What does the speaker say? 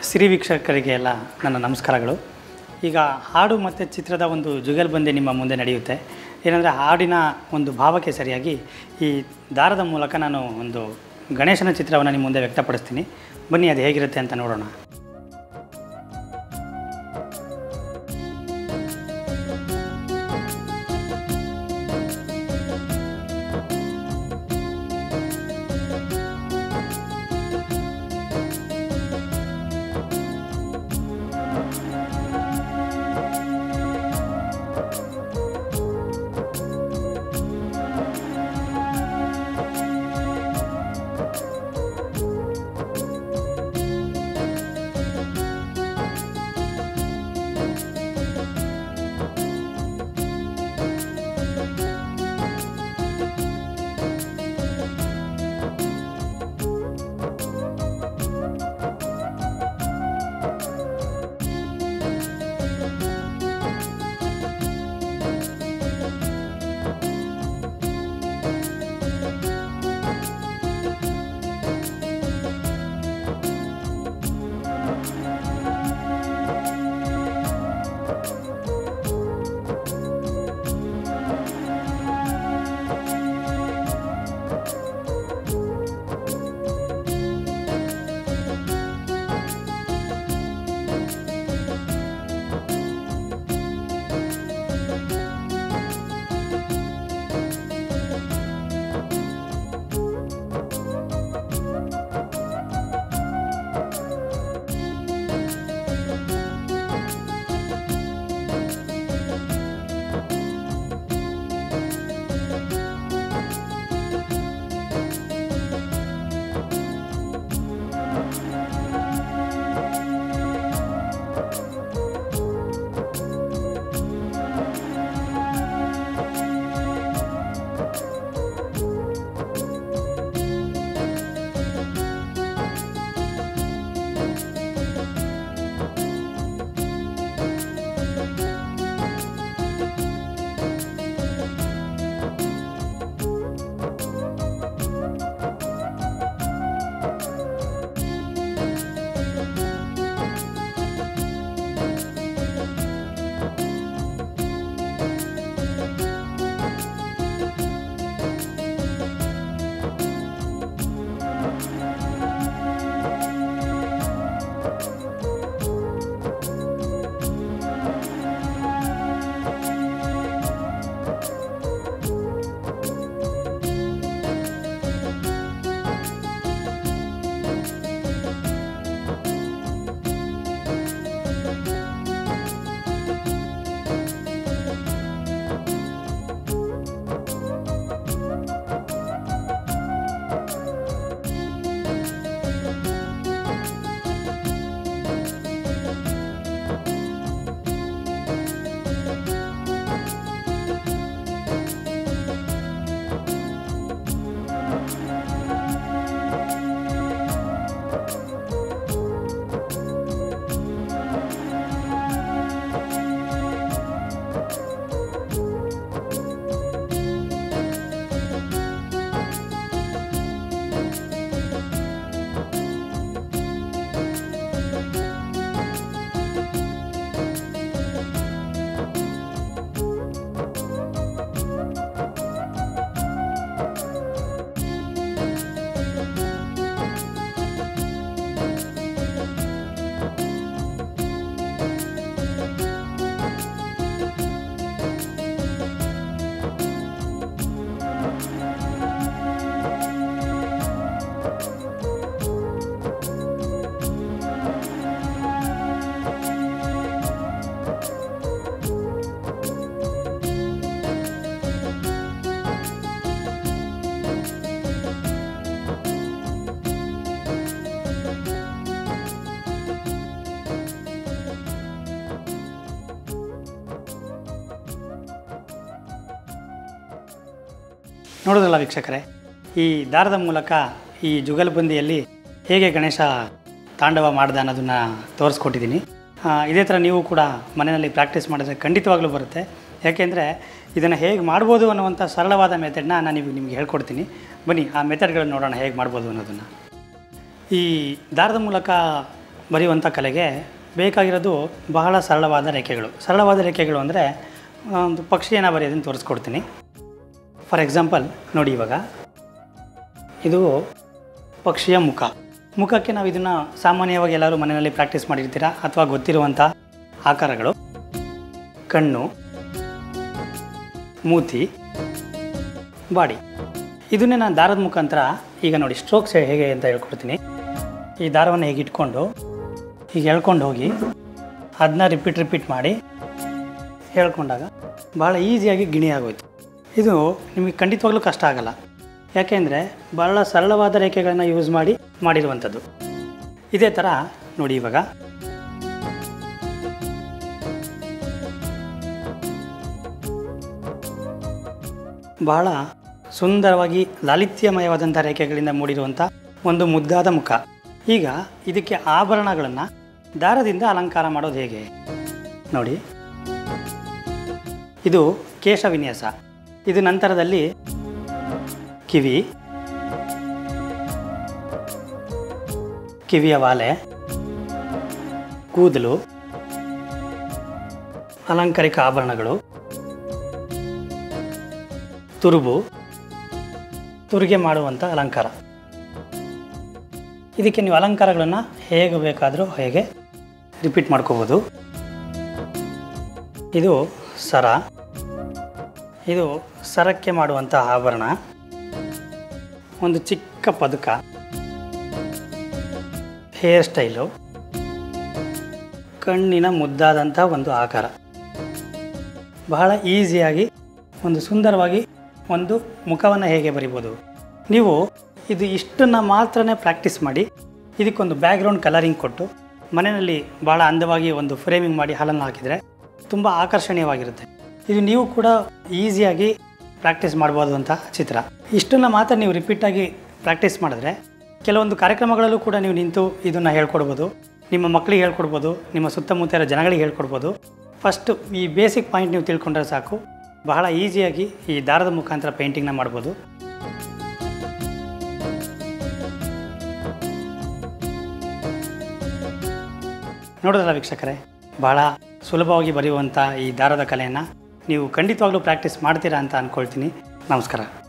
ಸಿರಿ ವೀಕ್ಷಕರಿಗೆ ಎಲ್ಲ ನನ್ನ ನಮಸ್ಕಾರಗಳು ಈಗ ಹಾಡು ಮತ್ತು ಚಿತ್ರದ ಒಂದು ಜುಗಲ್ಬಂದಿ ನಿಮ್ಮ ಮುಂದೆ ನಡೆಯುತ್ತೆ ಏನಂದರೆ ಹಾಡಿನ ಒಂದು ಭಾವಕ್ಕೆ ಸರಿಯಾಗಿ ಈ ದಾರದ ಮೂಲಕ ನಾನು ಒಂದು ಗಣೇಶನ ಚಿತ್ರವನ್ನು ನಿಮ್ಮ ಮುಂದೆ ವ್ಯಕ್ತಪಡಿಸ್ತೀನಿ ಬನ್ನಿ ಅದು ಹೇಗಿರುತ್ತೆ ಅಂತ ನೋಡೋಣ ನೋಡೋದಲ್ಲ ವೀಕ್ಷಕರೇ ಈ ದಾರದ ಮೂಲಕ ಈ ಜುಗಲ್ಬಂದಿಯಲ್ಲಿ ಹೇಗೆ ಗಣೇಶ ತಾಂಡವ ಮಾಡ್ದ ಅನ್ನೋದನ್ನು ತೋರಿಸ್ಕೊಟ್ಟಿದ್ದೀನಿ ಆ, ಇದೇ ಥರ ನೀವು ಕೂಡ ಮನೆಯಲ್ಲಿ ಪ್ರಾಕ್ಟೀಸ್ ಮಾಡಿದ್ರೆ ಖಂಡಿತವಾಗ್ಲೂ ಬರುತ್ತೆ ಯಾಕೆಂದರೆ ಇದನ್ನು ಹೇಗೆ ಮಾಡ್ಬೋದು ಅನ್ನುವಂಥ ಸರಳವಾದ ಮೆಥಡ್ನ ನಾನು ನಿಮಗೆ ನಿಮಗೆ ಹೇಳ್ಕೊಡ್ತೀನಿ ಬನ್ನಿ ಆ ಮೆಥಡ್ಗಳನ್ನು ನೋಡೋಣ ಹೇಗೆ ಮಾಡ್ಬೋದು ಅನ್ನೋದನ್ನು ಈ ದಾರದ ಮೂಲಕ ಬರೆಯುವಂಥ ಕಲೆಗೆ ಬೇಕಾಗಿರೋದು ಬಹಳ ಸರಳವಾದ ರೇಖೆಗಳು ಸರಳವಾದ ರೇಖೆಗಳು ಅಂದರೆ ಒಂದು ಪಕ್ಷಿಯನ್ನು ಬರೆಯೋದನ್ನು ತೋರಿಸ್ಕೊಡ್ತೀನಿ ಫಾರ್ ಎಕ್ಸಾಂಪಲ್ ನೋಡಿ ಇವಾಗ ಇದು ಪಕ್ಷಿಯ ಮುಖ ಮುಖಕ್ಕೆ ನಾವು ಇದನ್ನು ಸಾಮಾನ್ಯವಾಗಿ ಎಲ್ಲರೂ ಮನೆಯಲ್ಲಿ ಪ್ರಾಕ್ಟೀಸ್ ಮಾಡಿರ್ತೀರಾ ಅಥವಾ ಗೊತ್ತಿರುವಂಥ ಆಕಾರಗಳು ಕಣ್ಣು ಮೂತಿ ಬಾಡಿ ಇದನ್ನೇ ನಾನು ದಾರದ ಮುಖಾಂತರ ಈಗ ನೋಡಿ ಸ್ಟ್ರೋಕ್ಸ್ ಹೇಗೆ ಅಂತ ಹೇಳ್ಕೊಡ್ತೀನಿ ಈ ದಾರವನ್ನು ಹೇಗೆ ಇಟ್ಕೊಂಡು ಹೀಗೆ ಹೇಳ್ಕೊಂಡು ಹೋಗಿ ಅದನ್ನ ರಿಪೀಟ್ ರಿಪೀಟ್ ಮಾಡಿ ಹೇಳ್ಕೊಂಡಾಗ ಭಾಳ ಈಸಿಯಾಗಿ ಗಿಣಿ ಆಗೋಯ್ತು ಇದು ನಿಮಗೆ ಖಂಡಿತವಾಗ್ಲೂ ಕಷ್ಟ ಆಗಲ್ಲ ಯಾಕೆಂದರೆ ಭಾಳ ಸರಳವಾದ ರೇಖೆಗಳನ್ನು ಯೂಸ್ ಮಾಡಿ ಮಾಡಿರುವಂಥದ್ದು ಇದೇ ಥರ ನೋಡಿ ಇವಾಗ ಬಹಳ ಸುಂದರವಾಗಿ ಲಾಲಿತ್ಯಮಯವಾದಂಥ ರೇಖೆಗಳಿಂದ ಮೂಡಿರುವಂಥ ಒಂದು ಮುದ್ದಾದ ಮುಖ ಈಗ ಇದಕ್ಕೆ ಆಭರಣಗಳನ್ನು ದಾರದಿಂದ ಅಲಂಕಾರ ಮಾಡೋದು ಹೇಗೆ ನೋಡಿ ಇದು ಕೇಶ ವಿನ್ಯಾಸ ಇದು ನಂತರದಲ್ಲಿ ಕಿವಿ ಕಿವಿಯ ವಾಲೆ ಕೂದಲು ಅಲಂಕಾರಿಕ ಆಭರಣಗಳು ತುರುಬು ತುರಿಗೆ ಮಾಡುವಂಥ ಅಲಂಕಾರ ಇದಕ್ಕೆ ನೀವು ಅಲಂಕಾರಗಳನ್ನು ಹೇಗೆ ಬೇಕಾದರೂ ಹೇಗೆ ರಿಪೀಟ್ ಮಾಡ್ಕೋಬೋದು ಇದು ಸರ ಇದು ಸರಕ್ಕೆ ಮಾಡುವಂಥ ಆಭರಣ ಒಂದು ಚಿಕ್ಕ ಪದಕ ಹೇರ್ ಸ್ಟೈಲು ಕಣ್ಣಿನ ಮುದ್ದಾದಂಥ ಒಂದು ಆಕಾರ ಬಹಳ ಈಸಿಯಾಗಿ ಒಂದು ಸುಂದರವಾಗಿ ಒಂದು ಮುಖವನ್ನು ಹೇಗೆ ಬರಿಬೋದು ನೀವು ಇದು ಇಷ್ಟನ್ನು ಮಾತ್ರನೇ ಪ್ರಾಕ್ಟೀಸ್ ಮಾಡಿ ಇದಕ್ಕೊಂದು ಬ್ಯಾಕ್ಗ್ರೌಂಡ್ ಕಲರಿಂಗ್ ಕೊಟ್ಟು ಮನೆಯಲ್ಲಿ ಭಾಳ ಅಂದವಾಗಿ ಒಂದು ಫ್ರೇಮಿಂಗ್ ಮಾಡಿ ಹಾಲನ್ನು ಹಾಕಿದರೆ ತುಂಬ ಆಕರ್ಷಣೀಯವಾಗಿರುತ್ತೆ ಇದು ನೀವು ಕೂಡ ಈಸಿಯಾಗಿ ಪ್ರಾಕ್ಟೀಸ್ ಮಾಡ್ಬೋದು ಅಂತ ಚಿತ್ರ ಇಷ್ಟನ್ನು ಮಾತ್ರ ನೀವು ರಿಪೀಟಾಗಿ ಪ್ರಾಕ್ಟೀಸ್ ಮಾಡಿದ್ರೆ ಕೆಲವೊಂದು ಕಾರ್ಯಕ್ರಮಗಳಲ್ಲೂ ಕೂಡ ನೀವು ನಿಂತು ಇದನ್ನು ಹೇಳ್ಕೊಡ್ಬೋದು ನಿಮ್ಮ ಮಕ್ಕಳಿಗೆ ಹೇಳ್ಕೊಡ್ಬೋದು ನಿಮ್ಮ ಸುತ್ತಮುತ್ತ ಇರೋ ಜನಗಳಿಗೆ ಹೇಳ್ಕೊಡ್ಬೋದು ಫಸ್ಟು ಈ ಬೇಸಿಕ್ ಪಾಯಿಂಟ್ ನೀವು ತಿಳ್ಕೊಂಡ್ರೆ ಸಾಕು ಬಹಳ ಈಸಿಯಾಗಿ ಈ ದಾರದ ಮುಖಾಂತರ ಪೇಂಟಿಂಗ್ನ ಮಾಡ್ಬೋದು ನೋಡಿದ್ರಲ್ಲ ವೀಕ್ಷಕರೇ ಬಹಳ ಸುಲಭವಾಗಿ ಬರೆಯುವಂಥ ಈ ದಾರದ ಕಲೆಯನ್ನು ನೀವು ಖಂಡಿತವಾಗ್ಲೂ ಪ್ರಾಕ್ಟೀಸ್ ಮಾಡ್ತೀರಾ ಅಂತ ಅಂದ್ಕೊಳ್ತೀನಿ ನಮಸ್ಕಾರ